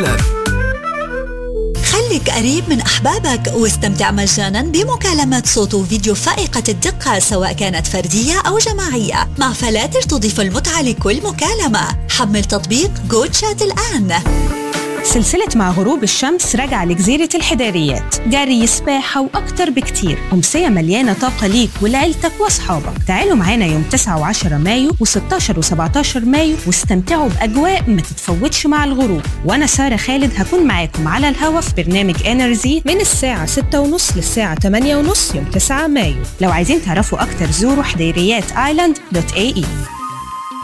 مجانا خليك قريب من أحبابك واستمتع مجانا بمكالمات صوت وفيديو فائقة الدقة سواء كانت فردية أو جماعية مع فلاتر تضيف المتعة لكل مكالمة حمل تطبيق جو تشات الآن سلسلة مع غروب الشمس راجعة لجزيرة الحداريات جري سباحة وأكتر بكتير أمسية مليانة طاقة ليك ولعيلتك وأصحابك تعالوا معانا يوم 9 و10 مايو و16 و17 مايو واستمتعوا بأجواء ما تتفوتش مع الغروب وأنا سارة خالد هكون معاكم على الهوا في برنامج انرجي من الساعة 6:30 للساعة 8:30 يوم 9 مايو لو عايزين تعرفوا أكتر زوروا حديريات ايلاند دوت اي اي